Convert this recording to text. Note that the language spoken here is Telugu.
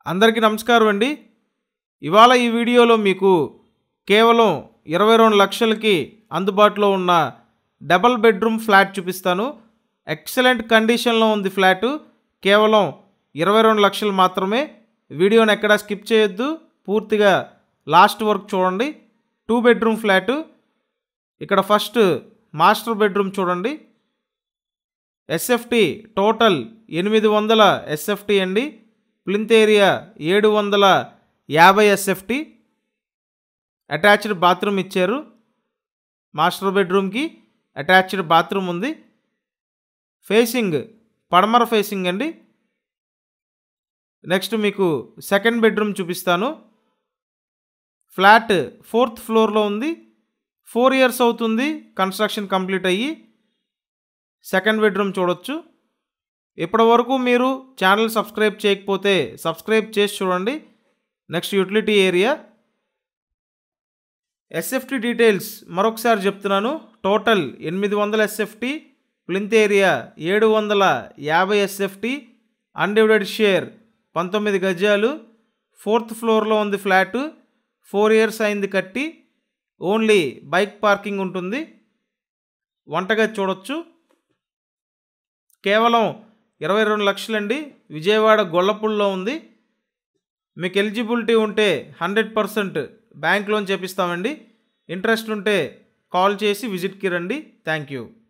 అందరికీ నమస్కారం అండి ఇవాళ ఈ వీడియోలో మీకు కేవలం ఇరవై రెండు లక్షలకి అందుబాటులో ఉన్న డబల్ బెడ్రూమ్ ఫ్లాట్ చూపిస్తాను ఎక్సలెంట్ కండిషన్లో ఉంది ఫ్లాటు కేవలం ఇరవై రెండు లక్షలు మాత్రమే వీడియోని ఎక్కడా స్కిప్ చేయొద్దు పూర్తిగా లాస్ట్ వరకు చూడండి టూ బెడ్రూమ్ ఫ్లాటు ఇక్కడ ఫస్ట్ మాస్టర్ బెడ్రూమ్ చూడండి ఎస్ఎఫ్టి టోటల్ ఎనిమిది వందల ఎస్ఎఫ్టి అండి ప్లింత్ ఏరియా ఏడు వందల యాభై ఎస్ఎఫ్టి అటాచ్డ్ బాత్రూమ్ ఇచ్చారు మాస్టర్ బెడ్రూమ్కి అటాచ్డ్ బాత్రూమ్ ఉంది ఫేసింగ్ పడమర ఫేసింగ్ అండి నెక్స్ట్ మీకు సెకండ్ బెడ్రూమ్ చూపిస్తాను ఫ్లాట్ ఫోర్త్ ఫ్లోర్లో ఉంది ఫోర్ ఇయర్స్ అవుతుంది కన్స్ట్రక్షన్ కంప్లీట్ అయ్యి సెకండ్ బెడ్రూమ్ చూడొచ్చు ఇప్పటి వరకు మీరు ఛానల్ సబ్స్క్రైబ్ చేయకపోతే సబ్స్క్రైబ్ చేసి చూడండి next utility area SFT details మరొకసారి చెప్తున్నాను టోటల్ ఎనిమిది వందల ఎస్ఎఫ్టీ ప్లింత్ ఏరియా ఏడు వందల యాభై ఎస్ఎఫ్టీ అన్డివిడెడ్ షేర్ పంతొమ్మిది గజాలు ఫోర్త్ ఫ్లోర్లో ఉంది ఫ్లాట్ ఫోర్ ఇయర్స్ అయింది కట్టి ఓన్లీ బైక్ పార్కింగ్ ఉంటుంది వంటగది చూడొచ్చు కేవలం ఇరవై రెండు లక్షలండి విజయవాడ గొల్లపూడిలో ఉంది మీకు ఎలిజిబిలిటీ ఉంటే హండ్రెడ్ పర్సెంట్ బ్యాంక్ లోన్ చేపిస్తామండి ఇంట్రెస్ట్ ఉంటే కాల్ చేసి విజిట్కి రండి థ్యాంక్ యూ